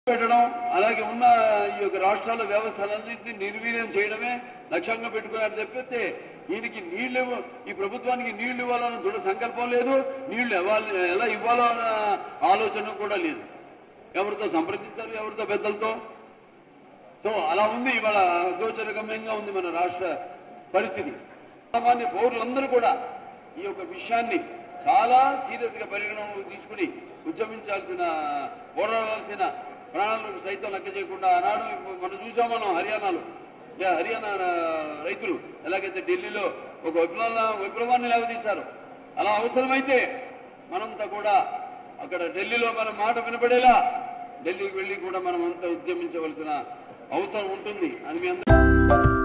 పెట్టడం అలాగే ఉన్న ఈ యొక్క రాష్ట్రాల వ్యవస్థలన్నింటినీ నిర్వీర్యం చేయడమే లక్ష్యంగా పెట్టుకున్నారు తప్పితే ఈయనకి నీళ్లు ఇవ్వ- ఈ ప్రభుత్వానికి నీళ్లు ఇవ్వాలన్న దృఢ సంకల్పం లేదు నీళ్లు ఇవ్వాలి ఎలా ఇవ్వాలో అన్న ఆలోచన కూడా లేదు ఎవరితో సంప్రదించారు ఎవరితో పెద్దలతో సో అలా ఉంది ఇవాళ అగోచరగమ్యంగా ఉంది మన రాష్ట్ర పరిస్థితి సామాన్య పౌరులందరూ కూడా ఈ యొక్క విషయాన్ని చాలా సీరియస్ గా పరిగణనలోకి తీసుకుని ఉద్యమించాల్సిన పోరాడాల్సిన ప్రాణాలకు సైతం లెక్క చేయకుండా ఆనాడు ఇప్పుడు మనం చూసాం మనం హర్యానాలో ఏ హర్యానా రైతులు ఎలాగైతే ఢిల్లీలో ఒక విప్లవ విప్లవాన్ని లేవదీశారు అలా అవసరమైతే మనంతా కూడా అక్కడ ఢిల్లీలో మన మాట వినపడేలా ఢిల్లీకి వెళ్ళి కూడా మనం అంతా ఉద్యమించవలసిన అవసరం ఉంటుంది అని మీ అందరూ